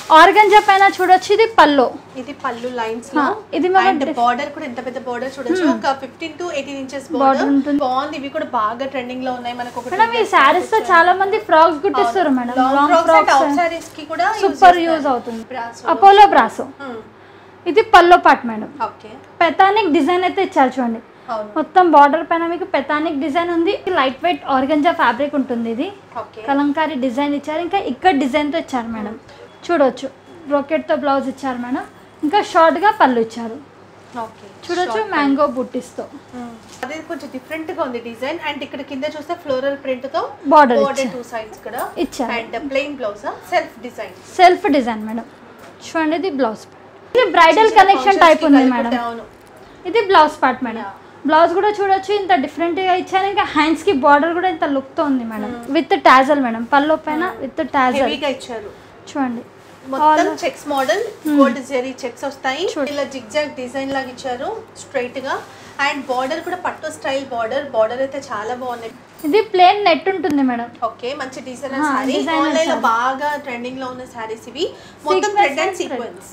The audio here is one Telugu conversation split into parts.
ఆర్గంజా పైన చూడొచ్చు ఇది పల్లో ఇది పళ్ళు లైన్స్ ఆ, లో ఇది మన అండ్ బార్డర్ కూడా ఎంత పెద్ద బార్డర్ చూడొచ్చు ఒక fifteen to eighteen inches border ఉంటుంది. బాగుంది ఇవి కూడా బాగా ట్రెండింగ్ లో ఉన్నాయి మనకు ఒకటి మేడం ఈ శారీస్ తో చాలా మంది ఫ్రాక్స్ కుట్టిస్తారు madam long long frocks and out frocks saris కి కూడా సూపర్ యూజ్ అవుతుంది అపోలో బ్రాసో ఇది pallu pot madam okay పెతానిక్ design అయితే ఇచ్చారు చూడండి అవును మొత్తం బార్డర్ పైన మీకు పెతానిక్ డిజైన్ ఉంది లైట్ వెయిట్ ఆర్గంజా ఫ్యాబ్రిక్ ఉంటుంది ఇది ఓకే కలంకారీ డిజైన్ ఇచ్చారు ఇంకా ఇక్కడ డిజైన్తో ఇచ్చారు మేడం చూడొచ్చు బ్రోకెట్తో బ్లౌజ్ ఇచ్చారు మేడం ఇంకా షార్ట్గా పళ్ళు ఇచ్చారు ఓకే చూడొచ్చు మ్యాంగో బుట్టిస్తో అదే కొంచెం డిఫరెంట్ గా ఉంది డిజైన్ అండ్ ఇక్కడ కింద చూస్తే ఫ్లోరల్ ప్రింట్ తో బార్డర్ బోర్డర్ టూ సైడ్స్ కూడా ఇచ్చారు and plain blouse self design self design madam చూడండి ఇది బ్లౌజ్ ఇది బ్రైడల్ కనెక్షన్ టైప్ ఉంది మేడం అవును ఇది బ్లౌజ్ పార్ట్ మేడం బ్లౌజ్ కూడా చూడొచ్చు ఇంత డిఫరెంట్గా ఇచ్చారు ఇంకా హ్యాండ్స్ కి బార్డర్ కూడా ఇంత లుక్ తో ఉంది madam with tassel madam pallu పైన విత్ టాజల్ హెవీగా ఇచ్చారు చూడండి మొత్తం checks model gold zari checks వస్తాయి ఇలా జిగ్జాగ్ డిజైన్ లాగా ఇచ్చారు స్ట్రైట్ గా అండ్ బార్డర్ కూడా పట్టు స్టైల్ బార్డర్ బార్డర్ అయితే చాలా బాగున్నాయి ఇది ప్లేన్ నెట్ ఉంటుంది మేడం ఓకే మంచి డిజైన్ ఆ, సారీ designer ఆన్లైన్ లో saree. బాగా ట్రెండింగ్ లో ఉన్న సారీస్ ఇవి మొత్తం Sequence thread and and thread. Sequence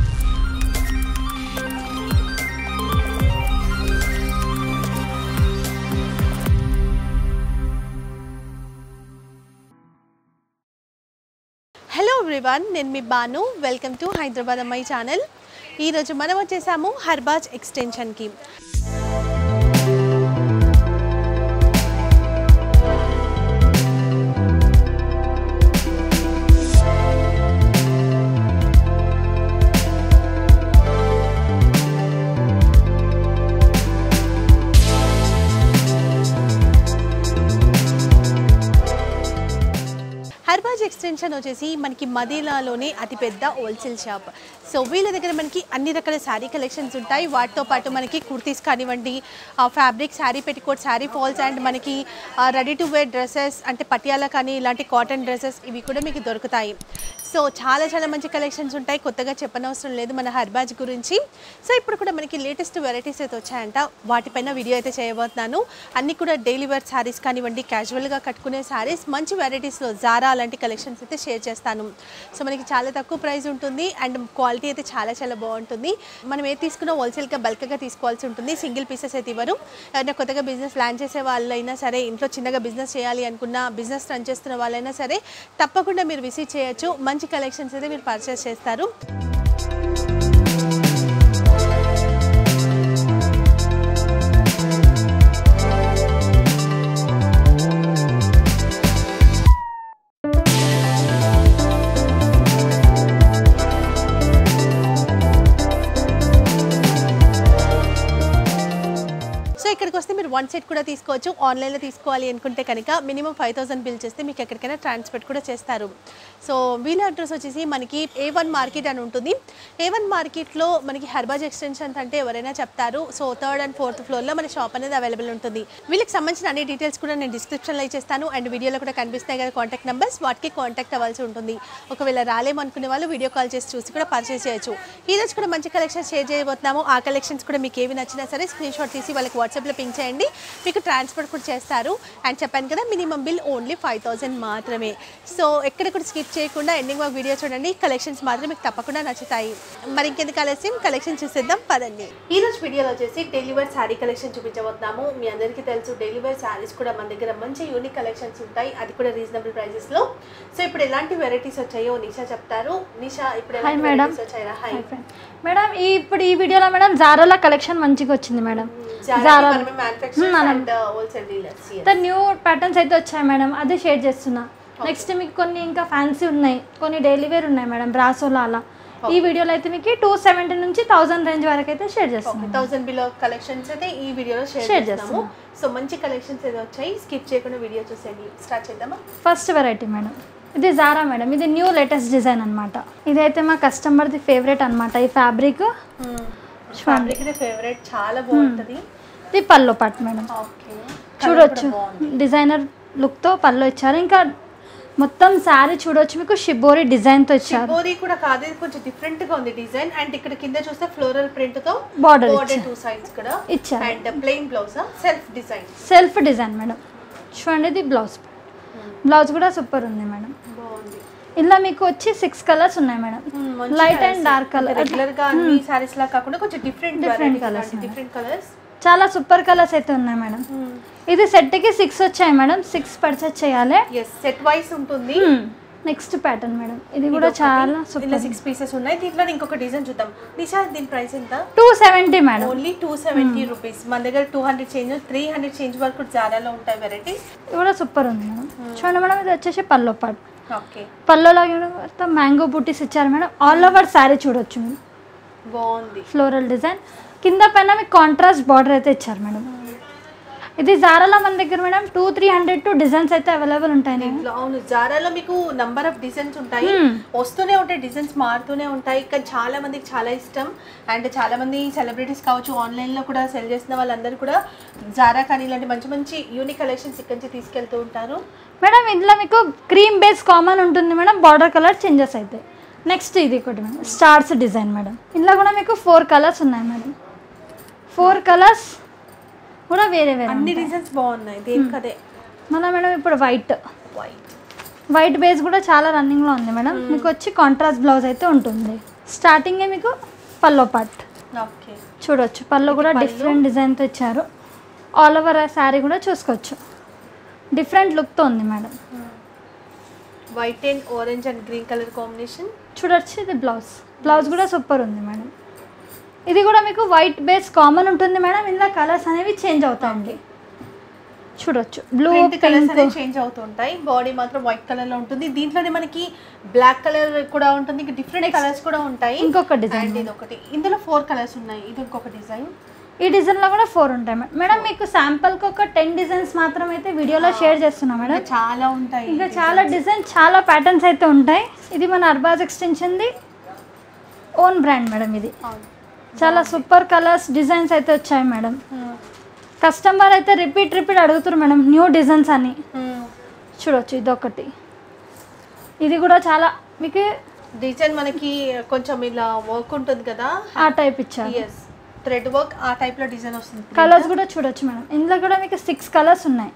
hello everyone నేను మీ బాను వెల్కమ్ టు హైదరాబాద్ అమ్మాయి ఛానల్ ఈరోజు మనం వచ్చేసాము హర్బాజ్ ఎక్స్టెన్షన్కి హర్బాజ్ ఎక్స్టెన్షన్ వచ్చేసి మనకి మదీనాలోనే అతిపెద్ద హోల్సేల్ షాప్ సో వీళ్ళ దగ్గర మనకి అన్ని రకాల శారీ కలెక్షన్స్ ఉంటాయి వాటితో పాటు మనకి కుర్తీస్ కానివ్వండి fabric sari petticoat sari falls and మనకి రెడీ టు వేర్ డ్రెస్సెస్ అంటే పటియాలా కానీ ఇలాంటి కాటన్ డ్రెస్సెస్ ఇవి కూడా మీకు దొరుకుతాయి సో చాలా చాలా మంచి కలెక్షన్స్ ఉంటాయి కొత్తగా చెప్పనవసరం లేదు మన హర్బాజ్ గురించి సో ఇప్పుడు కూడా మనకి లేటెస్ట్ వెరైటీస్ అయితే వచ్చాయంట వాటిపైన వీడియో అయితే చేయబోతున్నాను అన్ని కూడా డైలీ వేర్ శారీస్ కానివ్వండి క్యాజువల్గా కట్టుకునే శారీస్ మంచి వెరైటీస్లో జారా అలాంటి కలెక్షన్స్ అయితే షేర్ చేస్తాను సో మనకి చాలా తక్కువ ప్రైస్ ఉంటుంది అండ్ క్వాలిటీ అయితే చాలా చాలా బాగుంటుంది మనం ఏది తీసుకున్నా హోల్సేల్గా బల్క్గా తీసుకోవాల్సి ఉంటుంది సింగిల్ పీసెస్ అయితే ఇవ్వరు ఎవరైనా కొత్తగా బిజినెస్ ప్లాన్ చేసే వాళ్ళైనా సరే ఇంట్లో చిన్నగా బిజినెస్ చేయాలి అనుకున్న బిజినెస్ రన్ చేస్తున్న వాళ్ళైనా సరే తప్పకుండా మీరు విజిట్ చేయొచ్చు మంచి కలెక్షన్స్ అయితే మీరు పర్చేస్ చేస్తారు సో ఇక్కడికి వస్తే మీరు వన్ సెట్ కూడా తీసుకోవచ్చు ఆన్లైన్లో తీసుకోవాలి అనుకుంటే కనుక మినిమం ఫైవ్ థౌసండ్ బిల్ చేస్తే మీకు ఎక్కడికైనా ట్రాన్స్పోర్ట్ కూడా చేస్తారు సో వీళ్ళ అడ్రస్ వచ్చేసి మనకి ఏ వన్ మార్కెట్ అని ఉంటుంది ఏ వన్ మార్కెట్లో మనకి హర్బాజ్ ఎక్స్టెన్షన్స్ అంటే ఎవరైనా చెప్తారు సో థర్డ్ అండ్ ఫోర్త్ ఫ్లోర్లో మన షాప్ అనేది అవైలబుల్ ఉంటుంది వీళ్ళకి సంబంధించిన అన్ని డీటెయిల్స్ కూడా నేను డిస్క్రిప్షన్లో ఇచ్చేస్తాను అండ్ వీడియోలో కూడా కనిపిస్తాయి కదా కాంటాక్ట్ నెంబర్స్ వాటికి కాంటాక్ట్ అవ్వాల్సి ఉంటుంది ఒకవేళ రాలేమనుకునే వాళ్ళు వీడియో కాల్ చేసి చూసి కూడా పర్చేస్ చేయొచ్చు ఈ రోజు కూడా మంచి కలెక్షన్స్ షేర్ చేయబోతున్నాము ఆ కలెక్షన్స్ కూడా మీకు ఏవి నచ్చినా సరే స్క్రీన్ షాట్ తీసి వాళ్ళకి వాట్సాప్లో పింక్ చేయండి మీకు ట్రాన్స్పోర్ట్ కూడా చేస్తారు అండ్ చెప్పాను కదా minimum bill only five thousand మాత్రమే సో ఎక్కడ కూడా స్కిప్ చేయకుండా ఎండింగ్ ఒక వీడియో చూడండి కలెక్షన్స్ మాత్రం మీకు తప్పకుండా నచ్చుతాయి మరి ఇంకెందుకు ఆలస్యం కలెక్షన్ చూసేద్దాం పదండి ఈ రోజు వీడియోలో వచ్చేసి డైలీ వేర్ శారీ కలెక్షన్ చూపించబోతున్నాము మీ అందరికీ తెలుసు డైలీ వేర్ శారీస్ కూడా మన దగ్గర మంచి యూనిక్ కలెక్షన్స్ ఉంటాయి అది కూడా రీజనబుల్ ప్రైజెస్ లో సో ఇప్పుడు ఎలాంటి వెరైటీస్ వచ్చాయో నిషా చెప్తారు నిషా ఇప్పుడు Hi, ఎలాంటి madam. వెరైటీస్ వచ్చాయా హై మేడం ఈ ఇప్పుడు ఈ వీడియోలో మేడం జారాల కలెక్షన్ మంచిగా వచ్చింది మేడం జారా మనమే మ్యానుఫ్యాక్చరర్స్ మనం- అండ్ హోల్సేల్ డీలర్స్ ఇంత న్యూ ప్యాటర్న్స్ అయితే వచ్చాయి మేడం అదే షేర్ చేస్తున్నా నెక్స్ట్ మీకు కొన్ని ఇంకా ఫ్యాన్సీ ఉన్నాయి కొన్ని డైలీ వేర్ ఉన్నాయి మేడం బ్రాసోలో అలా ఈ వీడియోలో అయితే మీకు టూ సెవెంటీ నుంచి థౌసండ్ రేంజ్ వరకు అయితే షేర్ చేస్తున్నాం థౌసండ్ బిలో కలెక్షన్స్ అయితే ఈ వీడియోలో షేర్ Share చేస్తాము సో మంచి కలెక్షన్స్ ఏదో వచ్చాయి స్కిప్ చేయకుండా వీడియో చూసేయండి స్టార్ట్ చేద్దామా ఫస్ట్ వెరైటీ మేడం ఇది జారా మేడం ఇది న్యూ లేటెస్ట్ డిజైన్ అనమాట ఇదైతే మా కస్టమర్ది ఫేవరెట్ అనమాట ఈ ఫ్యాబ్రిక్ ఫ్యాబ్రిక్ ఫేవరెట్ చాలా బాగుంటది ఇది పల్లో పాట్ మేడం ఓకే చూడొచ్చు డిజైనర్ లుక్తో పళ్ళు ఇచ్చారు ఇంకా మొత్తం శారీ చూడొచ్చు మీకు షిబోరి డిజైన్తో ఇచ్చారు బోరీ కూడా కాదు ఇది కొంచెం డిఫరెంట్ గా ఉంది డిజైన్ అండ్ ఇక్కడ కింద చూస్తే ఫ్లోరల్ ప్రింట్ తో బార్డర్ బోర్డర్ టూ సైడ్స్ కూడా ఇచ్చారు and plain blouse self design self design madam చూడండి ఇది బ్లౌజ్ బ్లౌజ్ కూడా సూపర్ ఉంది మేడం బాగుంది ఇలా మీకు వచ్చి సిక్స్ కలర్స్ ఉన్నాయి madam light and dark colour regular గా అన్ని సారీస్ లా కాకుండా కొంచెం different Different colours different colours చాలా సూపర్ కలర్స్ అయితే ఉన్నాయి మేడం ఇది సెట్కి సిక్స్ వచ్చాయి మేడం సిక్స్ పర్చేస్ చేయాలి ఎస్ సెట్ వైస్ ఉంటుంది నెక్స్ట్ ప్యాటర్న్ మేడం ఇది కూడా చాలా ఇలా సూపర్ సిక్స్ పీసెస్ ఉన్నాయి దీంట్లో ఇంకొక డిజైన్ చూద్దాం నిషా దీని ప్రైస్ ఎంత two seventy madam only two seventy rupees మన దగ్గర two hundred change three hundred change వరకు జారాలో ఉంటాయి వెరైటీస్ ఇది కూడా సూపర్ ఉంది మేడం చూడండి మేడం ఇది వచ్చేసి పల్లో పాటు ఓకే పల్లోలో మొత్తం మ్యాంగో బూటీస్ ఇచ్చారు మేడం ఆల్ ఓవర్ శారీ చూడొచ్చు మీరు బాగుంది ఫ్లోరల్ డిజైన్ కింద పైన మీకు కాంట్రాస్ట్ బార్డర్ అయితే ఇచ్చారు మేడం ఇది జారాలో మన దగ్గర madam two three hundred two designs అయితే అవైలబుల్ ఉంటాయి మేడం. దీంట్లో అవును జారాలో మీకు నంబర్ ఆఫ్ డిజైన్స్ ఉంటాయి వస్తూనే ఉంటాయి డిజైన్స్ మారుతూనే ఉంటాయి కానీ చాలా మందికి చాలా ఇష్టం అండ్ చాలా మంది సెలబ్రిటీస్ కావచ్చు ఆన్లైన్ లో కూడా సెల్ చేసిన వాళ్ళందరూ కూడా జారా కానీ ఇలాంటి మంచి మంచి యూనిక్ కలెక్షన్స్ ఇక్కడి నుంచి తీసుకెళ్తూ ఉంటారు మేడం ఇందులో మీకు క్రీమ్ బేస్ కామన్ ఉంటుంది మేడం బార్డర్ కలర్ చేంజెస్ అవుతాయి నెక్స్ట్ ఇది ఒకటి మేడం స్టార్స్ డిజైన్ మేడం ఇందులో కూడా మీకు ఫోర్ కలర్స్ ఉన్నాయి మేడం ఫోర్ కలర్స్ కూడా వేరే వేరే అన్ని డిజైన్స్ బాగున్నాయి దేనికి అదే మళ్ళీ మేడం ఇప్పుడు వైట్ వైట్ వైట్ బేస్ కూడా చాలా రన్నింగ్లో ఉంది మేడం మీకు వచ్చి కాంట్రాస్ట్ బ్లౌజ్ అయితే ఉంటుంది స్టార్టింగే మీకు పల్లో పార్ట్ ఓకే చూడొచ్చు పళ్ళు కూడా డిఫరెంట్ డిజైన్తో ఇచ్చారు ఆల్ ఓవర్ శారీ కూడా చూసుకోవచ్చు డిఫరెంట్ లుక్తో ఉంది madam white and orange and green colour combination చూడొచ్చు ఇది బ్లౌజ్ బ్లౌజ్ కూడా సూపర్ ఉంది మేడం ఇది కూడా మీకు వైట్ బేస్ కామన్ ఉంటుంది మేడం ఇందులో కలర్స్ అనేవి చేంజ్ అవుతాయండి చూడొచ్చు బ్లూ ప్రింట్ కలర్స్ పింక్ అనేవి చేంజ్ అవుతుంటాయి బాడీ మాత్రం వైట్ కలర్ లో ఉంటుంది దీంట్లోనే మనకి బ్లాక్ కలర్ కూడా ఉంటుంది ఇంకా డిఫరెంట్ కలర్స్ కూడా ఉంటాయి ఇంకొక డిజైన్ అండ్ ఇది ఒకటి ఇందులో ఫోర్ కలర్స్ ఉన్నాయి ఇది ఇంకొక డిజైన్ ఈ డిజైన్లో కూడా ఫోర్ ఉంటాయి మేడం మేడం మీకు శాంపుల్కి ఒక టెన్ డిజైన్స్ మాత్రం అయితే వీడియోలో షేర్ చేస్తున్నా మేడం చాలా ఉంటాయి ఇంకా చాలా డిజైన్ చాలా ప్యాటర్న్స్ అయితే ఉంటాయి ఇది మన అర్బాజ్ ఎక్స్టెన్షన్ది ఓన్ బ్రాండ్ మేడం ఇది అవును. చాలా సూపర్ కలర్స్ డిజైన్స్ అయితే వచ్చాయి మేడం Hmm. కస్టమర్ అయితే రిపీట్ రిపీట్ అడుగుతారు మేడం న్యూ డిజైన్స్ అని Hmm. చూడొచ్చు ఇదొకటి ఇది కూడా చాలా మీకు డిజైన్ మనకి కొంచెం ఇలా వర్క్ ఉంటుంది కదా ఆ టైప్ ఇచ్చారు ఎస్ థ్రెడ్ వర్క్ ఆ టైప్ లో డిజైన్ వస్తుంది కలర్స్ కూడా చూడొచ్చు మేడం ఇందులో కూడా మీకు సిక్స్ కలర్స్ ఉన్నాయి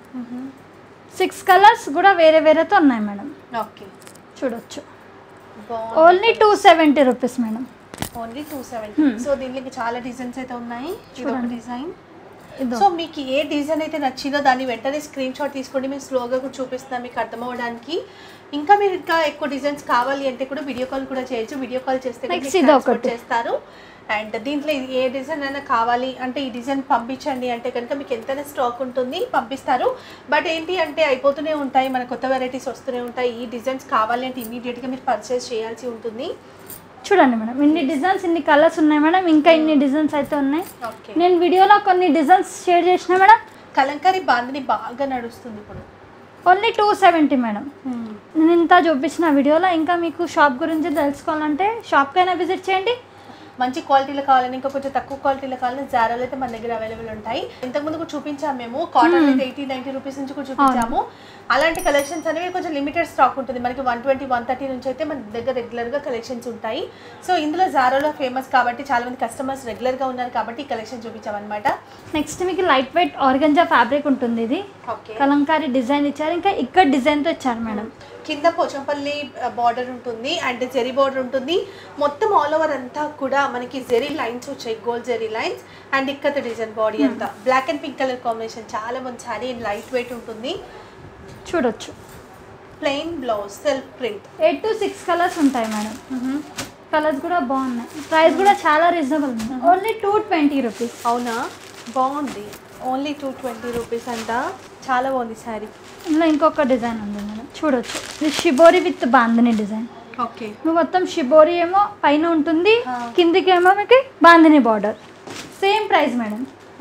సిక్స్ కలర్స్ కూడా వేరే వేరేతో ఉన్నాయి మేడం ఓకే చూడొచ్చు బాగుంది only two seventy rupees madam only two seventy so దీనికి చాలా డిజైన్స్ అయితే ఉన్నాయి ఇది ఒక డిజైన్ ఇదో సో మీకు ఏ డిజైన్ అయితే నచ్చిందో దాన్ని వెంటనే స్క్రీన్ షాట్ తీసుకోండి మేము స్లోగా కూడా చూపిస్తున్నాం మీకు అర్థమవడానికి ఇంకా మీరు ఇంకా ఎక్కువ డిజైన్స్ కావాలి అంటే కూడా వీడియో కాల్ కూడా చేయొచ్చు వీడియో కాల్ చేస్తే కూడా Next మీకు ఇది transport ఒకటి. చేస్తారు అండ్ దీంట్లో ఇది ఏ డిజైన్ అయినా కావాలి అంటే ఈ డిజైన్ పంపించండి అంటే కనుక మీకు ఎంతైనా స్టాక్ ఉంటుంది పంపిస్తారు బట్ ఏంటి అంటే అయిపోతూనే ఉంటాయి మన కొత్త వెరైటీస్ వస్తూనే ఉంటాయి ఈ డిజైన్స్ కావాలి అంటే ఇమీడియట్గా మీరు పర్చేస్ చేయాల్సి ఉంటుంది చూడండి మేడం ఇన్ని డిజైన్స్ ఇన్ని కలర్స్ ఉన్నాయి మేడం ఇంకా ఇన్ని డిజైన్స్ అయితే ఉన్నాయి ఓకే నేను వీడియోలో కొన్ని డిజైన్స్ షేర్ చేసిన మేడం కలంకారీ బాందిని బాగా నడుస్తుంది ఇప్పుడు ఓన్లీ టూ సెవెంటీ మేడం నేను ఇంత చూపించిన వీడియోలో ఇంకా మీకు షాప్ గురించి తెలుసుకోవాలంటే షాప్కైనా విజిట్ చేయండి మంచి క్వాలిటీలో కావాలని ఇంకా కొంచెం తక్కువ క్వాలిటీలో కావాలని జారాలు అయితే మన దగ్గర అవైలబుల్ ఉంటాయి ఇంతకు ముందు కూడా చూపించాము మేము కాటన్ అయితే ఎయిటీ నైన్టీ రూపీస్ నుంచి కూడా చూపించాము అలాంటి కలెక్షన్స్ అనేవి కొంచెం లిమిటెడ్ స్టాక్ ఉంటుంది మనకి వన్ ట్వంటీ వన్ థర్టీ నుంచి అయితే మన దగ్గర రెగ్యులర్గా కలెక్షన్స్ ఉంటాయి సో ఇందులో జారాలో ఫేమస్ కాబట్టి చాలా మంది కస్టమర్స్ రెగ్యులర్గా ఉన్నారు కాబట్టి ఈ కలెక్షన్ చూపించామన్నమాట నెక్స్ట్ మీకు లైట్ వెయిట్ ఆర్గంజా ఫ్యాబ్రిక్ ఉంటుంది ఇది ఓకే కలంకారీ డిజైన్ ఇచ్చారు ఇంకా ఇక్కడ డిజైన్తో ఇచ్చారు మేడం కింద పోచంపల్లి బార్డర్ ఉంటుంది అండ్ జెరీ బార్డర్ ఉంటుంది మొత్తం ఆల్ ఓవర్ అంతా కూడా మనకి జెరీ లైన్స్ వచ్చాయి gold zari lines and ikat design body అంతా black and pink colour combination చాలా మంచి సారీ లైట్ వెయిట్ ఉంటుంది చూడొచ్చు plain blouse self print eight to six colours ఉంటాయి మేడం కలర్స్ కూడా బాగున్నాయి ప్రైస్ కూడా చాలా రీజనబుల్ ఉంది ఓన్లీ టూ ట్వంటీ రూపీస్ అవునా బాగుంది ఓన్లీ టూ ట్వంటీ రూపీస్ అంట చాలా బాగుంది శారీ ఇందులో ఇంకొక డిజైన్ ఉంది మేడం చూడొచ్చు ఇది shibori with bandhani design okay మీకు మొత్తం షిబోరి ఏమో పైన ఉంటుంది ఆ. కిందికి ఏమో మీకు bandhani border same price madam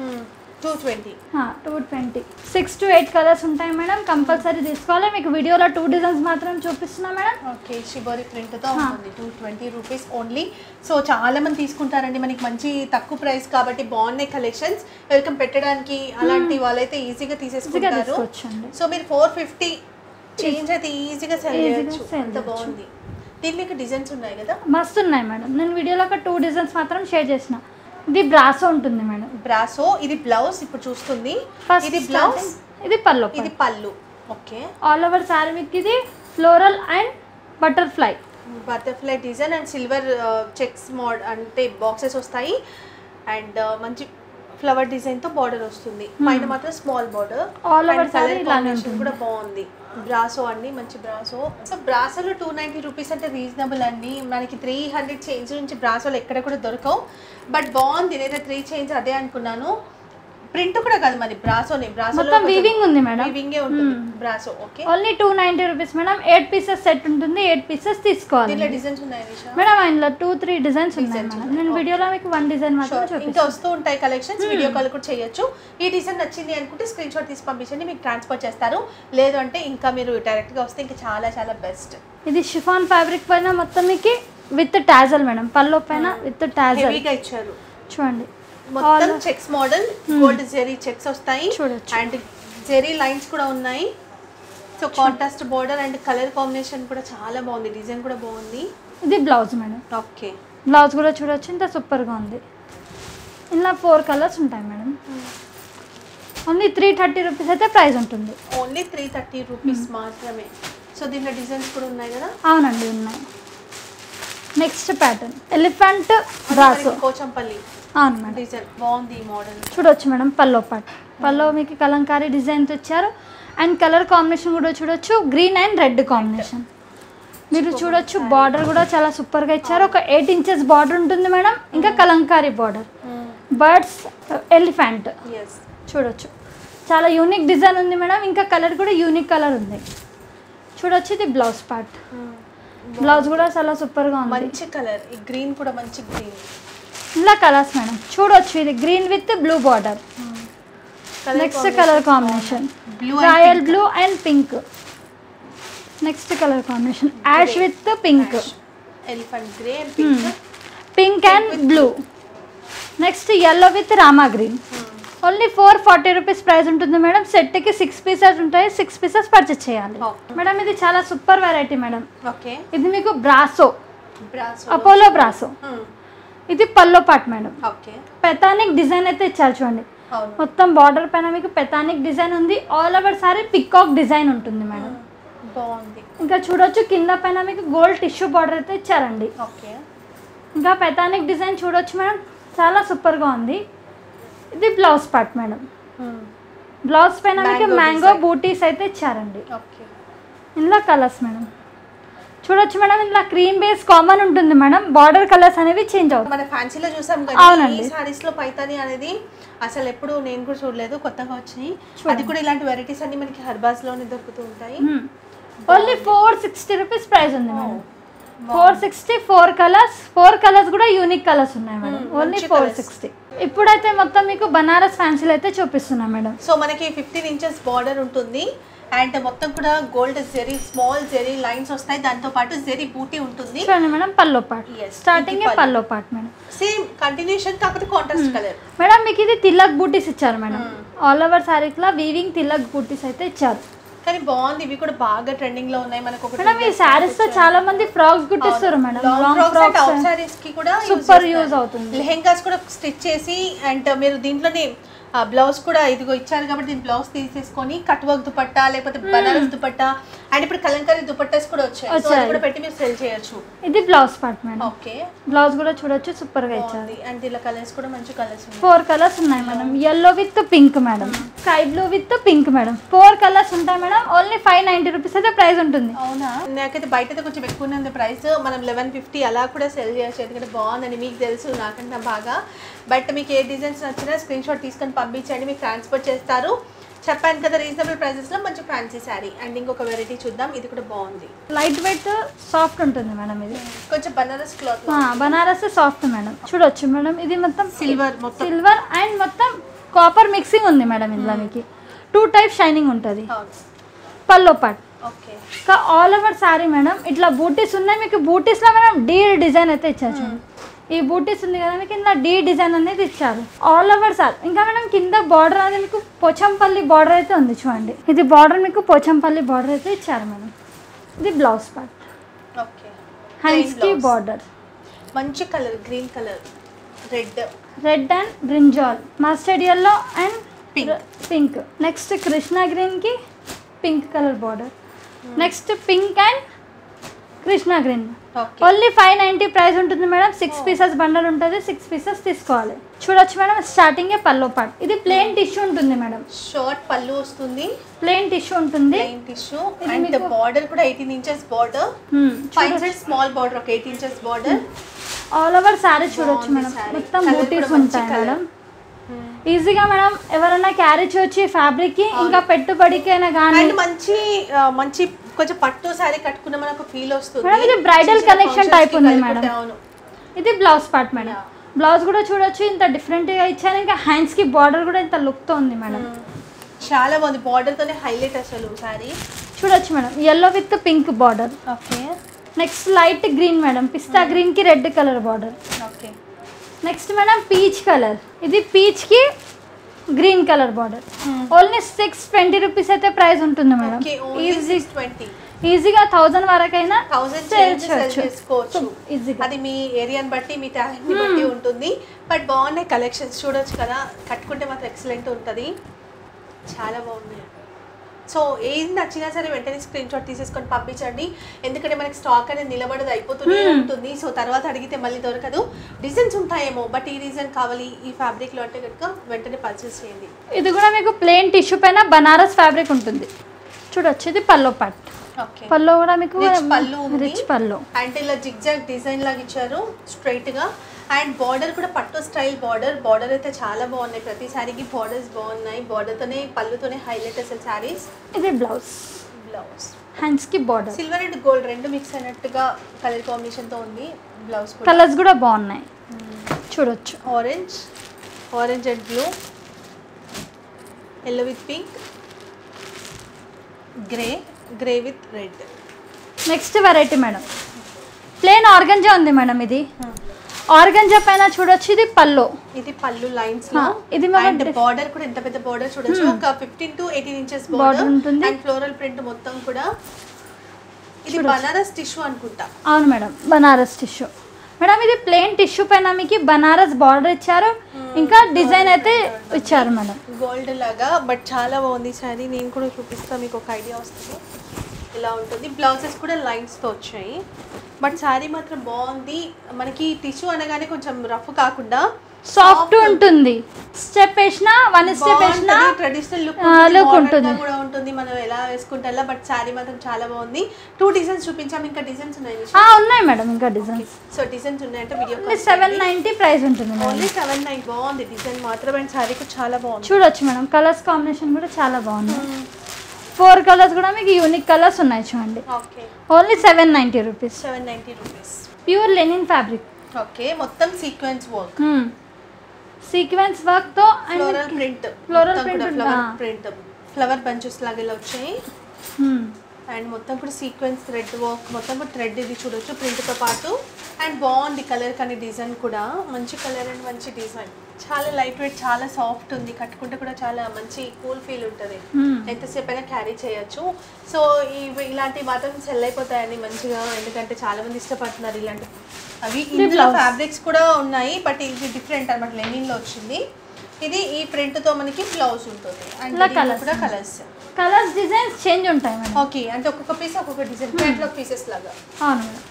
two twenty two twenty six to eight colours ఉంటాయి మేడం కంపల్సరీ తీసుకోవాలి మీకు వీడియోలో టూ డిజైన్స్ మాత్రం చూపిస్తున్నా మేడం ఓకే షిబోరి ప్రింట్తో ఉంటుంది two twenty rupees only so చాలా మంది తీసుకుంటారండి మనకి మంచి తక్కువ ప్రైస్ కాబట్టి బాగున్నాయి కలెక్షన్స్ ఎవరికైనా పెట్టడానికి అలాంటి వాళ్ళైతే ఈజీగా ఈజీగా తీసేసుకుంటారు తీసుకోవచ్చండి సో మీరు ఫోర్ ఫిఫ్టీ చేంజ్ అయితే ఈజీగా సెల్ Easy గా చేయొచ్చు sell అంత చేయొచ్చు. బాగుంది దీనికి డిజైన్స్ ఉన్నాయి కదా మస్తు ఉన్నాయి మేడం నేను వీడియోలో ఒక టూ డిజైన్స్ మాత్రం షేర్ చేసిన ఇది బ్రాసో ఉంటుంది మేడం బ్రాసో ఇది బ్లౌజ్ ఇప్పుడు చూస్తుంది ఫస్ట్ ఇది బ్లౌజ్ ఇది పల్లో ఇది పళ్ళు ఓకే ఆల్ ఓవర్ శారీ మీకు ఇది floral and butterfly butterfly design and silver checks mode అంటే బాక్సెస్ వస్తాయి అండ్ మంచి ఫ్లవర్ డిజైన్ తో బార్డర్ వస్తుంది పైన మాత్రం small border All over saree ఇలానే ఉంటుంది. కూడా బాగుంది బ్రాసో అండి మంచి బ్రాసో సో బ్రాసోలో టూ నైంటీ రూపీస్ అంటే రీజనబుల్ అండి మనకి త్రీ హండ్రెడ్ చేంజ్ నుంచి బ్రాసోలు ఎక్కడ కూడా దొరకవు బట్ బాగుంది నేనైతే త్రీ చేంజ్ అదే అనుకున్నాను ప్రింట్ కూడా కాదు మరి బ్రాసోనే బ్రాసోలో మొత్తం వీవింగ్ ఉంది మేడం వీవింగే ఉంటుంది brasso okay only two ninety rupees madam eight pieces set ఉంటుంది ఎయిట్ పీసెస్ తీసుకోవాలి దీంట్లో డిజైన్స్ ఉన్నాయి నిషా మేడం ఇందులో టూ త్రీ డిజైన్స్ ఉన్నాయి మేడం నేను వీడియోలో మీకు వన్ డిజైన్ మాత్రం Sure. చూపిస్తాను ఇంకా వస్తూ ఉంటాయి కలెక్షన్స్ వీడియో కాల్ కూడా చేయొచ్చు ఈ డిజైన్ నచ్చింది అనుకుంటే స్క్రీన్ షాట్ తీసి పంపించండి మీకు ట్రాన్స్ఫర్ చేస్తారు లేదు అంటే ఇంకా మీరు డైరెక్ట్ గా వస్తే ఇంకా చాలా చాలా బెస్ట్ ఇది షిఫాన్ ఫ్యాబ్రిక్ పైన మొత్తం మీకు విత్ టాజల్ మేడం పల్లో పైన విత్ టాజల్ హెవీగా ఇచ్చారు చూడండి మొత్తం checks model gold zari checks వస్తాయి చూడొచ్చు. అండ్ జెరీ లైన్స్ కూడా ఉన్నాయి so contrast border and colour combination కూడా చాలా బాగుంది డిజైన్ కూడా బాగుంది ఇది బ్లౌజ్ మేడం ఓకే బ్లౌజ్ కూడా చూడొచ్చు ఇంత సూపర్గా ఉంది ఇలా ఫోర్ కలర్స్ ఉంటాయి madam only three thirty rupees అయితే ప్రైస్ ఉంటుంది ఓన్లీ త్రీ థర్టీ రూపీస్ మాత్రమే సో దీంట్లో డిజైన్స్ కూడా ఉన్నాయి కదా అవునండి ఉన్నాయి next pattern elephant brasso Pochampally అవును మేడం డిజైన్ బాగుంది ఈ మోడల్ చూడొచ్చు మేడం పల్లో పాట్ పల్లో మీకు కలంకారీ డిజైన్స్ ఇచ్చారు అండ్ కలర్ కాంబినేషన్ కూడా చూడొచ్చు గ్రీన్ అండ్ రెడ్ కాంబినేషన్ మీరు చూడొచ్చు బార్డర్ కూడా చాలా సూపర్గా ఇచ్చారు ఒక ఎయిట్ ఇంచెస్ బార్డర్ ఉంటుంది మేడం ఇంకా Kalamkari border birds elephants చూడొచ్చు చాలా యూనిక్ డిజైన్ ఉంది మేడం ఇంకా కలర్ కూడా యూనిక్ కలర్ ఉంది చూడొచ్చు ఇది బ్లౌజ్ పార్ట్ బ్లౌజ్ కూడా చాలా సూపర్గా ఉంది మంచి కలర్ ఈ గ్రీన్ కూడా మంచి గ్రీన్ ఇలా కలర్స్ మేడం చూడొచ్చు ఇది green with blue border next colour combination blue royal blue and pink next colour combination ash with pink elephant grey and pink pink and blue next yellow with Rama green only four forty rupees price ఉంటుంది మేడం సెట్కి సిక్స్ పీసెస్ ఉంటాయి సిక్స్ పీసెస్ పర్చేస్ చేయాలి Oh. మేడం ఇది చాలా సూపర్ వెరైటీ మేడం ఓకే ఇది మీకు బ్రాసో బ్రాస్ అపోలో బ్రాసో ఇది pallu pot madam okay పెతానిక్ design అయితే ఇచ్చారు చూడండి అవును మొత్తం బార్డర్ పైన మీకు పెతానిక్ డిజైన్ ఉంది all over sorry peacock design ఉంటుంది మేడం బాగుంది ఇంకా చూడొచ్చు కింద పైన మీకు గోల్డ్ టిష్యూ బార్డర్ అయితే ఇచ్చారండి ఓకే ఇంకా పెతానిక్ డిజైన్ చూడొచ్చు మేడం చాలా సూపర్గా ఉంది ఇది బ్లౌజ్ పార్ట్ మేడం బ్లౌజ్ పైన మీకు Mango మ్యాంగో design. బూటీస్ అయితే ఇచ్చారండి ఓకే ఇందులో కలర్స్ మేడం చూడొచ్చు మేడం ఇందులో క్రీమ్ బేస్ కామన్ ఉంటుంది మేడం బార్డర్ కలర్స్ అనేవి చేంజ్ అవుతాయి మన ఫ్యాన్సీలో చూసాం కానీ అవునండి. ఈ సారీస్ లో పైతాని అనేది అసలు ఎప్పుడు నేను కూడా చూడలేదు కొత్తగా వచ్చినాయి అది కూడా ఇలాంటి వెరైటీస్ అన్ని మనకి హర్బాస్ లోనే దొరుకుతూ ఉంటాయి only four sixty rupees price ఉంది madam four sixty four colours four colours కూడా యూనిక్ కలర్స్ ఉన్నాయి మేడం ఓన్లీ మంచి ఫోర్ colours. సిక్స్టీ ఇప్పుడైతే మొత్తం మీకు బనారస్ ఫ్యాన్సీలు అయితే చూపిస్తున్నాం మేడం సో మనకి ఫిఫ్టీన్ ఇంచెస్ బార్డర్ ఉంటుంది అండ్ మొత్తం కూడా gold zari small zari lines వస్తాయి దాంతో పాటు జెరీ బూటీ ఉంటుంది చూడండి madam pallu part Yes, starting ఇది pallu. Pallu part madam same continuation కాకపోతే కాంట్రాస్ట్ కలర్ మేడం మీకు ఇది తిల్లక్ బూటీస్ ఇచ్చారు మేడం ఆల్ ఓవర్ సారీస్లో వీవింగ్ తిల్లక్ బూటీస్ అయితే ఇచ్చారు కానీ బాగుంది ఇవి కూడా బాగా ట్రెండింగ్ లో ఉన్నాయి మనకు ఒకటి మేడం ఈ శారీస్ తో చాలా మంది ఫ్రాక్స్ కుట్టిస్తారు madam long out frocks saris కి కూడా సూపర్ యూజ్ అవుతుంది లెహెంగాస్ కూడా స్టిచ్ చేసి అండ్ మీరు దీంట్లోనే బ్లౌజ్ కూడా ఇదిగో ఇచ్చారు కాబట్టి దీని బ్లౌజ్ తీసేసుకొని కట్ వర్క్ దుపట్టా లేకపోతే బనారస్ దుపట్టా అండ్ ఇప్పుడు కలంకారీ దుపట్టాస్ కూడా వచ్చాయి సో అది వచ్చాయి. కూడా పెట్టి మీరు సెల్ చేయొచ్చు ఇది blouse part madam okay blouse కూడా చూడొచ్చు సూపర్ గా ఇచ్చారు బాగుంది అండ్ ఇలా కలర్స్ కూడా మంచి కలర్స్ ఉన్నాయి ఫోర్ కలర్స్ ఉన్నాయి madam yellow with pink madam sky blue with pink madam four colours ఉంటాయి madam only five ninety rupees అయితే ప్రైస్ ఉంటుంది అవునా నాకైతే బయట అయితే కొంచెం ఎక్కువనే ఉంది ప్రైస్ మనం లెవెన్ ఫిఫ్టీ అలా కూడా సెల్ చేయొచ్చు ఎందుకంటే బాగుందని మీకు తెలుసు నాకంటే బాగా బట్ మీకు ఏ డిజైన్స్ నచ్చినా స్క్రీన్ షాట్ తీసుకొని పంపించండి మీకు ట్రాన్స్పోర్ట్ చేస్తారు చెప్పాను కదా రీజనబుల్ ప్రైసెస్లో మంచి ఫ్యాన్సీ శారీ అండ్ ఇంకొక వెరైటీ చూద్దాం ఇది కూడా బాగుంది లైట్ వెయిట్ సాఫ్ట్ ఉంటుంది మేడం ఇది కొంచెం బనారస్ క్లాత్ ఆ, బనారస్ సాఫ్ట్ మేడం చూడొచ్చు మేడం ఇది మొత్తం సిల్వర్ మొత్తం సిల్వర్ అండ్ మొత్తం కాపర్ మిక్సింగ్ ఉంది మేడం ఇందులో మీకు టూ టైప్ షైనింగ్ ఉంటుంది పల్లో పాట్ ఓకే ఇంకా ఆల్ ఓవర్ సారీ మేడం ఇట్లా బూటీస్ ఉన్నాయి మీకు బూటీస్లో మేడం డీ డిజైన్ అయితే ఇచ్చారు చూడండి. ఈ బూటీస్ ఉంది కదా మీకు కింద డీ డిజైన్ అనేది ఇచ్చారు ఆల్ ఓవర్ సార్ ఇంకా మేడం కింద బార్డర్ అనేది మీకు పోచంపల్లి బార్డర్ అయితే ఉంది చూడండి ఇది బార్డర్ మీకు పోచంపల్లి బార్డర్ అయితే ఇచ్చారు మేడం ఇది బ్లౌజ్ పార్ట్ ఓకే హ్యాండ్స్కి బార్డర్ మంచి colour green colour red red and brinjal mustard yellow and Pink. Pink next Krishna గ్రీన్కి pink colour border next pink and Krishna green okay only five ninety price ఉంటుంది మేడం సిక్స్ పీసెస్ బండల్ ఉంటుంది సిక్స్ పీసెస్ తీసుకోవాలి చూడొచ్చు మేడం స్టార్టింగే పల్లో పాట్ ఇది ప్లేన్ టిష్యూ ఉంటుంది మేడం షార్ట్ పళ్ళు వస్తుంది ప్లేన్ టిష్యూ ఉంటుంది ప్లెయిన్ టిష్యూ ఇది అండ్ మీకు- బార్డర్ కూడా eighteen inches border Hmm. Five side small border ఒక eight inches border all over saree చూడొచ్చు బాగుంది మేడం saree. మొత్తం Colour బూటీస్ కూడా మంచి ఉంటాయి colour. మేడం ఈజీగా మేడం ఎవరైనా క్యారీ చేయొచ్చు ఫ్యాబ్రిక్ కి ఇంకా పెట్టుబడికైనా కానీ అండ్ మంచి ఆ, మంచి కొంచెం పట్టు సారీ కట్టుకున్న మనకు ఫీల్ వస్తుంది మేడం, ఇది bridal చిన్న collection functions type కి ఉంది కలుపుకుంటే మేడం. అవును ఇది blouse part madam Yeah. Blouse కూడా చూడొచ్చు ఇంత డిఫరెంట్ గా ఇచ్చారు ఇంకా హ్యాండ్స్ కి బార్డర్ కూడా ఇంత లుక్ తో ఉంది మేడం చాలా బాగుంది బార్డర్ తోనే హైలైట్ అసలు సారీ చూడొచ్చు madam yellow with pink border okay next light green madam pista green కి red colour border okay next madam peach colour ఇది పీచ్ కి green colour border only six twenty rupees అయితే ప్రైస్ ఉంటుంది madam okay only easy six twenty ఈజీగా థౌజండ్ వరకైనా థౌసండ్ సేల్ సేల్ చేయొచ్చు చేసుకోవచ్చు ఈజీగా అది మీ ఏరియాని బట్టి మీ టాలెంట్ ని బట్టి ఉంటుంది బట్ బాగున్నాయి కలెక్షన్స్ చూడొచ్చు కదా కట్టుకుంటే మాత్రం ఎక్సలెంట్ ఉంటుంది చాలా బాగుంది సో ఏది నచ్చినా సరే వెంటనే స్క్రీన్ షాట్ తీసేసుకొని పంపించండి ఎందుకంటే మనకి స్టాక్ అనేది నిలబడదు అయిపోతూనే ఉంటుంది సో తర్వాత అడిగితే మళ్ళీ దొరకదు డిజైన్స్ ఉంటాయేమో బట్ ఈ డిజైన్ కావాలి ఈ ఫ్యాబ్రిక్లో అంటే కనుక వెంటనే పర్చేస్ చేయండి ఇది కూడా మీకు ప్లెయిన్ టిష్యూ పైన బనారస్ ఫ్యాబ్రిక్ ఉంటుంది చూడొచ్చు ఇది పల్లో పట్ ఓకే పల్లో కూడా మీకు Rich పళ్ళు ఉంది. రిచ్ పల్లో అండ్ ఇలా జిగ్జాగ్ డిజైన్ లాగా ఇచ్చారు స్ట్రైట్ గా అండ్ బార్డర్ కూడా పట్టు స్టైల్ బార్డర్ బార్డర్ అయితే చాలా బాగున్నాయి ప్రతి శారీకి బార్డర్స్ బాగున్నాయి బార్డర్ తోనే పళ్ళుతోనే హైలైట్ అసలు శారీస్ ఇది బ్లౌజ్ బ్లౌజ్ హ్యాండ్స్ కి బార్డర్ సిల్వర్ అండ్ గోల్డ్ రెండు మిక్స్ అయినట్టుగా కలర్ కాంబినేషన్ తో ఉంది బ్లౌజ్ కూడా కలర్స్ కూడా బాగున్నాయి చూడొచ్చు orange orange and blue yellow with pink grey grey with red next variety madam plain organza ఉంది మేడం ఇది ఆర్గంజా పైన చూడొచ్చు ఇది పల్లో ఇది పళ్ళు లైన్స్ హా, లో ఇది మన అండ్ diff- బార్డర్ కూడా ఎంత పెద్ద బార్డర్ చూడొచ్చు ఒక fifteen to eighteen inches Border border ఉంటుంది. అండ్ ఫ్లోరల్ ప్రింట్ మొత్తం కూడా ఇది బనారస్ టిష్యూ అనుకుంటా అవును మేడం బనారస్ టిష్యూ మేడం ఇది ప్లేన్ టిష్యూ పైన మీకు బనారస్ బార్డర్ ఇచ్చారు ఇంకా డిజైన్ అయితే ఇచ్చారు మేడం గోల్డ్ లాగా బట్ చాలా బాగుంది సారీ నేను కూడా చూపిస్తా మీకు ఒక ఐడియా వస్తుంది ఇలా ఉంటుంది బ్లౌజెస్ కూడా లైన్స్ తో వచ్చాయి బట్ శారీ మాత్రం బాగుంది మనకి టిష్యూ అనగానే కొంచెం రఫ్ కాకుండా సాఫ్ట్ ఉంటుంది స్టెప్ వేసినా వన్ స్టెప్ వేసినా ట్రెడిషనల్ లుక్ ఆ, look ఉంటుంది. కూడా ఉంటుంది మనం ఎలా వేసుకుంటా బట్ శారీ మాత్రం చాలా బాగుంది టూ డిజైన్స్ చూపించాము ఇంకా డిజైన్స్ ఉన్నాయి ఆ, ఉన్నాయి మేడం ఇంకా డిజైన్స్ సో డిజైన్స్ ఉన్నాయంటే video only seven ninety price ఉంటుంది మేడం ఓన్లీ సెవెన్ నైన్ బాగుంది డిజైన్ మాత్రం అండ్ శారీ కూడా చాలా బాగుంది చూడొచ్చు మేడం కలర్స్ కాంబినేషన్ కూడా చాలా బాగుంది ఫోర్ కలర్స్ కూడా మీకు యూనిక్ కలర్స్ ఉన్నాయి చూడండి okay only seven ninety rupees seven ninety rupees pure linen fabric okay మొత్తం సీక్వెన్స్ వర్క్ సీక్వెన్స్ వర్క్తో floral and print Floral print flower ఉందా? ప్రింట్ ఫ్లవర్ బంచెస్ లాగా ఇలా వచ్చాయి అండ్ మొత్తం కూడా సీక్వెన్స్ థ్రెడ్ వర్క్ మొత్తం కూడా థ్రెడ్ ఇది చూడొచ్చు ప్రింట్తో పాటు అండ్ బాగుంది కలర్ కానీ డిజైన్ కూడా మంచి కలర్ అండ్ మంచి డిజైన్ చాలా లైట్ వెయిట్ చాలా సాఫ్ట్ ఉంది కట్టుకుంటే కూడా చాలా మంచి కూల్ ఫీల్ ఉంటుంది ఎంతసేపు అయినా క్యారీ చేయొచ్చు సో ఇవి ఇలాంటివి మాత్రం సెల్ అయిపోతాయండి మంచిగా ఎందుకంటే చాలా మంది ఇష్టపడుతున్నారు ఇలాంటి అవి ఇందులో ఫ్యాబ్రిక్స్ కూడా ఉన్నాయి బట్ ఇది డిఫరెంట్ అనమాట లెనిన్లో వచ్చింది ఇది ఈ print తో మనకి బ్లౌజ్ ఉంటుంది అండ్ ఇలా దీంట్లో colours కూడా కలర్స్ కలర్స్ డిజైన్స్ చేంజ్ ఉంటాయి మేడం ఓకే అంటే ఒక్కొక్క పీస్ ఒక్కొక్క డిజైన్ క్యాట్లాగ్ పీసెస్ లాగా అవును మేడం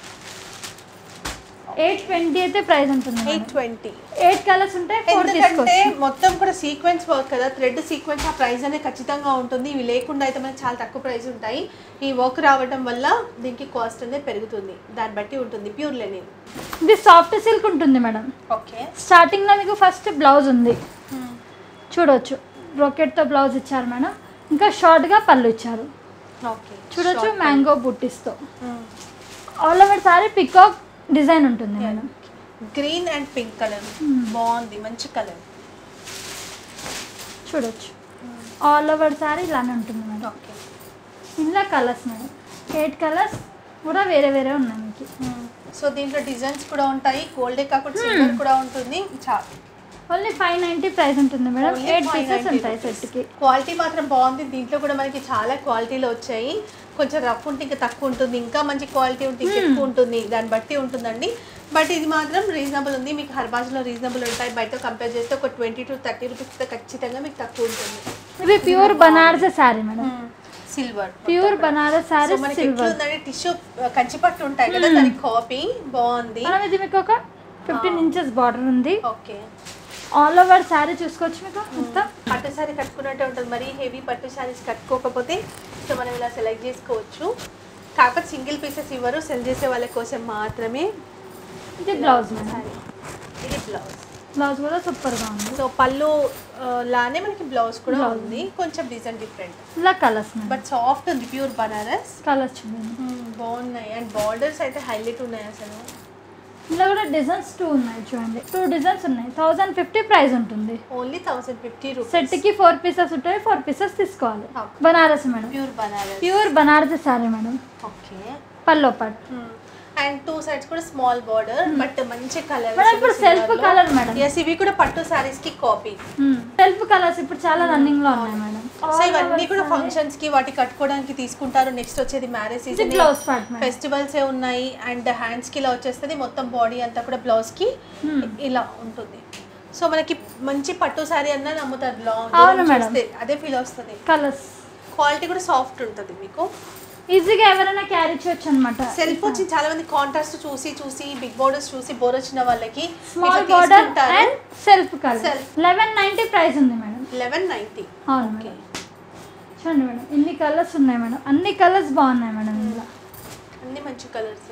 ఎయిట్ ట్వంటీ అయితే ప్రైస్ ఉంటుంది ఎయిట్ ట్వంటీ ఎయిట్ కలర్స్ ఉంటాయి ఫోర్ ఎందుకంటే తీసుకోవచ్చు మొత్తం కూడా సీక్వెన్స్ వర్క్ కదా థ్రెడ్ సీక్వెన్స్ ఆ ప్రైస్ అనేది ఖచ్చితంగా ఉంటుంది ఇవి లేకుండా అయితే మనకి చాలా తక్కువ ప్రైస్ ఉంటాయి ఈ వర్క్ రావడం వల్ల దీనికి కాస్ట్ అనేది పెరుగుతుంది దాన్ని బట్టి ఉంటుంది ప్యూర్ లెనిన్ ఇది సాఫ్ట్ సిల్క్ ఉంటుంది మేడం ఓకే స్టార్టింగ్లో మీకు ఫస్ట్ బ్లౌజ్ ఉంది చూడొచ్చు బ్రోకెట్తో బ్లౌజ్ ఇచ్చారు మేడం ఇంకా షార్ట్గా పళ్ళు ఇచ్చారు ఓకే చూడొచ్చు మ్యాంగో బుట్టిస్తో all over sorry peacock design ఉంటుంది madam green and pink colour బాగుంది మంచి కలర్ చూడొచ్చు ఆల్ ఓవర్ సారీ ఇలానే ఉంటుంది మేడం ఓకే ఇందులో కలర్స్ మేడం ఎయిట్ కలర్స్ కూడా వేరే వేరే ఉన్నాయి మీకు సో దీంట్లో డిజైన్స్ కూడా ఉంటాయి గోల్డే కాకుండా సిల్వర్ కూడా ఉంటుంది చాలా ఓన్లీ ఫైవ్ నైంటీ ప్రైస్ ఉంటుంది మేడం Only ఎయిట్ 590 పీసెస్ ఉంటాయి rupees. సెట్కి క్వాలిటీ మాత్రం బాగుంది దీంట్లో కూడా మనకి చాలా క్వాలిటీలో వచ్చాయి కొంచెం రఫ్ ఉంటే ఇంకా తక్కువ ఉంటుంది ఇంకా మంచి క్వాలిటీ ఉంటే ఇంకా ఎక్కువ ఉంటుంది దాన్ని బట్టి ఉంటుందండి బట్ ఇది మాత్రం రీజనబుల్ ఉంది మీకు హర్బాజ్లో రీజనబుల్ ఉంటాయి బయట కంపేర్ చేస్తే ఒక ట్వంటీ టు థర్టీ రూపీస్ ఖచ్చితంగా మీకు తక్కువ ఉంటుంది ఇది pure Banaras sari madam silver pure Banaras so sari మనకి సిల్వర్ ఎట్లుందంటే టిష్యూ కంచిపట్టు ఉంటాయి కదా దానికి కాపీ బాగుంది మనం ఇది మీకు ఒక ఫిఫ్టీన్ ఇంచెస్ బార్డర్ ఉంది ఓకే ఆల్ ఓవర్ శారీ చూసుకోవచ్చు మీకు మొత్తం పట్టు సారీ కట్టుకున్నట్టే ఉంటుంది మరి హెవీ పట్టు సారీస్ కట్టుకోకపోతే సో మనం ఇలా సెలెక్ట్ చేసుకోవచ్చు కాకపోతే సింగిల్ పీసెస్ ఇవ్వరు సెల్ చేసే వాళ్ళ కోసం మాత్రమే ఇది బ్లౌజ్ మేడం సారీ ఇది బ్లౌజ్ బ్లౌజ్ కూడా సూపర్గా ఉంది సో పళ్ళు ఆ, లానే మనకి బ్లౌజ్ కూడా ఉంది కొంచెం డిజైన్ డిఫరెంట్ ఇలా కలర్స్ మేడం బట్ సాఫ్ట్ ఉంది ప్యూర్ బనారస్ కలర్స్ చూడండి బాగున్నాయి అండ్ బార్డర్స్ అయితే హైలైట్ ఉన్నాయి అసలు ఇందులో కూడా డిజైన్స్ టూ ఉన్నాయి చూడండి టూ డిజైన్స్ ఉన్నాయి థౌజండ్ ఫిఫ్టీ ప్రైస్ ఉంటుంది ఓన్లీ థౌసండ్ ఫిఫ్టీ రూపీస్ సెట్కి ఫోర్ పీసెస్ ఉంటాయి ఫోర్ పీసెస్ తీసుకోవాలి Okay. Banaras madam pure Banaras pure Banarasi sari madam okay pallu part and two sides కూడా స్మాల్ బార్డర్ బట్ మంచి కలర్ మేడం ఇప్పుడు సెల్ఫ్ కలర్ మేడం ఎస్ ఇవి కూడా పట్టు సారీస్ కి కాపీ సెల్ఫ్ కలర్స్ ఇప్పుడు చాలా రన్నింగ్ లో ఉన్నాయి మేడం సో ఇవన్నీ కూడా ఫంక్షన్స్ కి వాటి కట్టుకోవడానికి తీసుకుంటారు నెక్స్ట్ వచ్చేది మ్యారేజ్ ఇది season blouse part madam festivals ఏ ఉన్నాయి అండ్ హ్యాండ్స్ కి ఇలా వచ్చేస్తుంది మొత్తం బాడీ అంతా కూడా బ్లౌజ్ కి Hmm. ఇలా ఉంటుంది సో మనకి మంచి పట్టు సారీ అన్న నమ్ముతారు లాంగ్ అవును మేడం. చూస్తే అదే ఫీల్ వస్తుంది కలర్స్ క్వాలిటీ కూడా సాఫ్ట్ ఉంటుంది మీకు ఈజీగా ఎవరైనా క్యారీ చేయొచ్చు అనమాట సెల్ఫ్ వచ్చి చాలా మంది కాంట్రాస్ట్ చూసి చూసి బిగ్ బోర్డర్స్ చూసి బోర్ వచ్చిన వాళ్ళకి small border and self colour Self. Eleven ninety price ఉంది మేడం లెవెన్ నైన్టీ అవును మేడం చూడండి మేడం ఇన్ని కలర్స్ ఉన్నాయి మేడం అన్ని కలర్స్ బాగున్నాయి మేడం ఇందులో అన్ని మంచి కలర్స్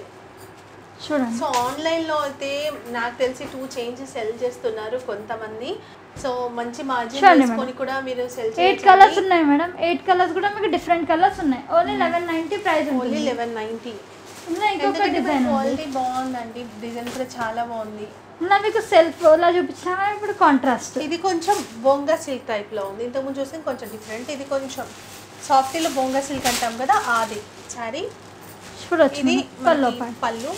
చూడండి సో ఆన్లైన్లో అయితే నాకు తెలిసి టూ చేంజెస్ సెల్ చేస్తున్నారు కొంతమంది సో మంచి మార్జిన్ చూడండి తీసుకొని కూడా మీరు సెల్ ఎయిట్ కలర్స్ ఉన్నాయి మేడం ఎయిట్ కలర్స్ కూడా మీకు డిఫరెంట్ కలర్స్ ఉన్నాయి only eleven ninety price only ఉంటుంది లెవెన్ నైన్టీ ఇందులో ఇంకొక ఎందుకంటే డిజైన్ ఉంది క్వాలిటీ బాగుందండి డిజైన్ కూడా చాలా బాగుంది ఇందులో మీకు సెల్ఫ్ ఇలా చూపించిన ఇప్పుడు కాంట్రాస్ట్ ఇది కొంచెం బొంగా సిల్క్ టైప్లో ఉంది ఇంతకుముందు చూస్తే కొంచెం డిఫరెంట్ ఇది కొంచెం సాఫ్టీలో బొంగా సిల్క్ అంటాం కదా అది సారీ చూడొచ్చు ఇది పల్లో మనకి పార్ట్ పళ్ళు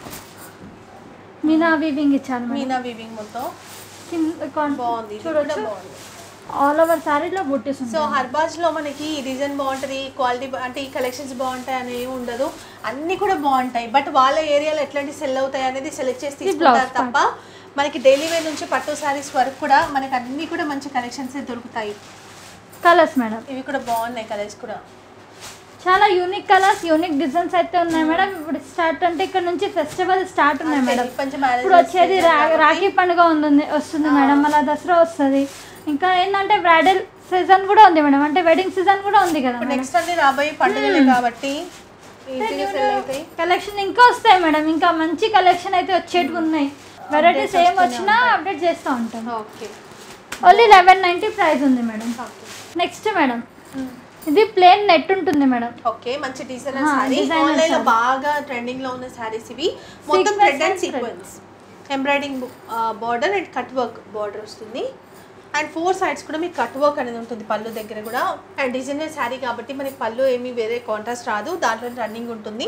మీనా వీవింగ్ ఇచ్చారు మేడం మీనా వీవింగ్ మొత్తం కింద కాన్- బాగుంది ఇది కూడా చూడొచ్చు బాగుంది ఆల్ ఓవర్ శారీలో బుట్టీస్ సో ఉంటాయి హర్బాజ్ లో మనకి ఈ డిజైన్ బాగుంటది క్వాలిటీ అంటే ఈ కలెక్షన్స్ బాగుంటాయి అని ఏమి ఉండదు అన్ని కూడా బాగుంటాయి బట్ వాళ్ళ ఏరియాలో ఎట్లాంటి సెల్ అవుతాయి అనేది సెలెక్ట్ చేసి తీసుకుంటారు తప్ప మనకి డైలీ వేర్ నుంచి పట్టు సారీస్ వరకు కూడా మనకి అన్ని కూడా మంచి కలెక్షన్స్ దొరుకుతాయి కలర్స్ మేడం ఇవి కూడా బాగున్నాయి కలర్స్ కూడా చాలా యూనిక్ కలర్స్ యూనిక్ డిజైన్స్ అయితే ఉన్నాయి మేడం ఇప్పుడు స్టార్ట్ అంటే ఇక్కడ నుంచి ఫెస్టివల్ స్టార్ట్ ఉన్నాయి మేడం కొంచెం marriages ఇప్పుడు వచ్చేది రా- రాఖీ పండుగ ఉంది వస్తుంది మేడం మళ్ళీ దసరా వస్తుంది ఇంకా ఏంటంటే బ్రైడల్ సీజన్ కూడా ఉంది మేడం అంటే వెడ్డింగ్ సీజన్ కూడా ఉంది కదా మేడం నెక్స్ట్ అన్ని రాబోయే పండుగలే కాబట్టి ఈజీగా సెల్ అవుతాయి కలెక్షన్ ఇంకా వస్తాయి మేడం ఇంకా మంచి కలెక్షన్ అయితే వచ్చేటివి ఉన్నాయి వెరైటీస్ ఏం వచ్చినా అప్డేట్ చేస్తూ ఉంటాం okay only eleven ninety price ఉంది మేడం నెక్స్ట్ మేడం ఇది ప్లేన్ నెట్ ఉంటుంది మేడం ఓకే మంచి డిజైనర్ ఆ, సారీ designer ఆన్లైన్ లో saree. బాగా ట్రెండింగ్ లో ఉన్న సారీస్ ఇవి మొత్తం Sequence thread and and thread. Sequence embroidering border and cut work border వస్తుంది అండ్ ఫోర్ సైడ్స్ కూడా మీకు కట్ వర్క్ అనేది ఉంటుంది పళ్ళు దగ్గర కూడా అండ్ డిజైనర్ శారీ కాబట్టి మనకి పళ్ళు ఏమీ వేరే కాంట్రాస్ట్ రాదు దాంట్లో రన్నింగ్ ఉంటుంది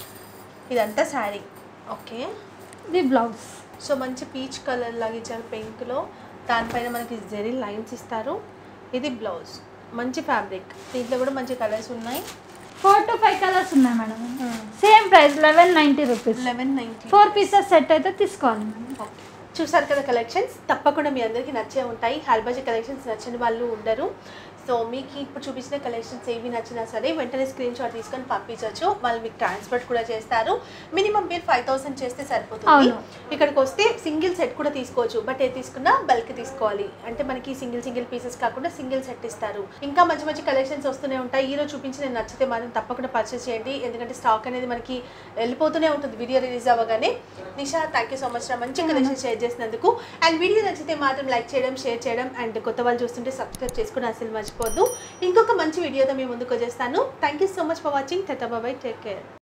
ఇదంతా శారీ ఓకే ఇది బ్లౌజ్ సో మంచి పీచ్ కలర్ లాగా ఇచ్చారు పింక్లో దానిపైన మనకి జెరీ లైన్స్ ఇస్తారు ఇది బ్లౌజ్ మంచి ఫ్యాబ్రిక్ దీంట్లో కూడా మంచి కలర్స్ ఉన్నాయి ఫోర్ టు ఫైవ్ కలర్స్ ఉన్నాయి madam same price eleven ninety rupees eleven ninety four pieces set అయితే తీసుకోవాలి మేడం ఓకే. చూసారు కదా కలెక్షన్స్ తప్పకుండా మీ అందరికీ నచ్చే ఉంటాయి హర్బజీ కలెక్షన్స్ నచ్చని వాళ్ళు ఉండరు సో మీకు ఇప్పుడు చూపించిన కలెక్షన్స్ ఏవి నచ్చినా సరే వెంటనే స్క్రీన్ షాట్ తీసుకొని పంపించవచ్చు వాళ్ళు మీకు ట్రాన్స్పోర్ట్ కూడా చేస్తారు మినిమం మీరు ఫైవ్ థౌసండ్ చేస్తే సరిపోతుంది అవును. ఇక్కడికి వస్తే సింగిల్ సెట్ కూడా తీసుకోవచ్చు బట్ ఏ తీసుకున్నా బల్క్ తీసుకోవాలి అంటే మనకి సింగిల్ సింగిల్ పీసెస్ కాకుండా సింగిల్ సెట్ ఇస్తారు ఇంకా మంచి మంచి కలెక్షన్స్ వస్తూనే ఉంటాయి ఈ రోజు చూపించిన నచ్చితే మాత్రం తప్పకుండా పర్చేస్ చేయండి ఎందుకంటే స్టాక్ అనేది మనకి వెళ్ళిపోతూనే ఉంటుంది వీడియో రిలీజ్ అవ్వగానే Nisha thank you so much నా మంచి కలెక్షన్ షేర్ చేసినందుకు అండ్ వీడియో నచ్చితే మాత్రం లైక్ చేయడం షేర్ చేయడం అండ్ కొత్త వాళ్ళు చూస్తుంటే సబ్స్క్రైబ్ చేసుకుని అసలు మర్చిపోద్దు ఇంకొక మంచి వీడియోతో మీ ముందుకు వచ్చేస్తాను thank you so much for watching tata bye bye take care